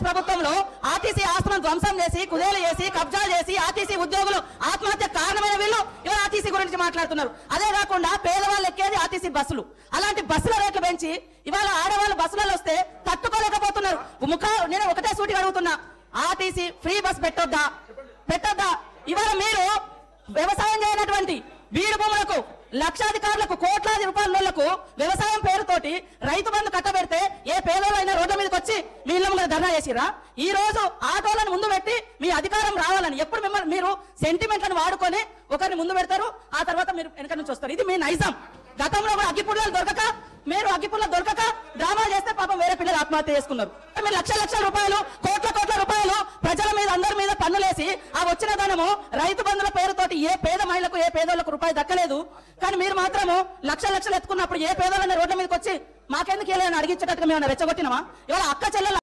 కాంగ్రెస్ ప్రభుత్వంలో ఆర్టీసీ ఆస్తులను ధ్వంసం చేసి కుదేలు చేసి కబ్జాలు చేసి ఆర్టీసీ ఉద్యోగులు ఆత్మహత్య కారణమైన వీళ్ళు ఇవాళ ఆర్టీసీ గురించి మాట్లాడుతున్నారు అదే కాకుండా పేదవాళ్ళు ఎక్కేది ఆర్టీసీ బస్సులు అలాంటి బస్సుల రేట్లు పెంచి ఇవాళ ఆడవాళ్ళు బస్సులలో వస్తే తట్టుకోలేకపోతున్నారు ముఖ నేను ఒకటే సూటిగా అడుగుతున్నా ఆర్టీసీ ఫ్రీ బస్ పెట్టొద్దా పెట్టొద్దా ఇవాళ మీరు వ్యవసాయం చేయనటువంటి బీడు భూములకు లక్షాధికారులకు కోట్లాది రూపాయలకు వ్యవసాయం పేరుతోటి రైతు బంధు కట్టబెడితే ఏ పేదోళ్ళైనా రోడ్ల మీదకి వచ్చి మీ ఇళ్ళ ముందు ధర్నా చేసిరా ఈ రోజు ఆటోలను ముందు పెట్టి మీ అధికారం రావాలని ఎప్పుడు మిమ్మల్ని మీరు సెంటిమెంట్లను వాడుకొని ఒకరిని ముందు పెడతారు ఆ తర్వాత మీరు వెనక నుంచి వస్తారు ఇది మీ నైజం గతంలో కూడా అగ్గిపుల్లలు దొరకక మీరు అగ్గిపుల్ల దొరకక డ్రామా చేస్తే పాపం వేరే పిల్లలు ఆత్మహత్య చేసుకున్నారు మీరు లక్ష లక్షల రూపాయలు కోట్ల కోట్ల రూపాయలు ప్రజల మీద అందరి మీద పన్నులేసి ఆ వచ్చిన ధనము రైతు బంధుల పేరుతోటి ఏ పేద మహిళకు ఏ పేదోళ్లకు రూపాయి దక్కలేదు కానీ మీరు మాత్రము లక్ష లక్షలు ఎత్తుకున్నప్పుడు ఏ పేదోళ్ళని రోడ్ల మీదకి వచ్చి మాకెందుకు వెళ్ళని అడిగించేటట్టుగా మేము రెచ్చగొట్టినామా ఇవాళ అక్క చెల్లెలు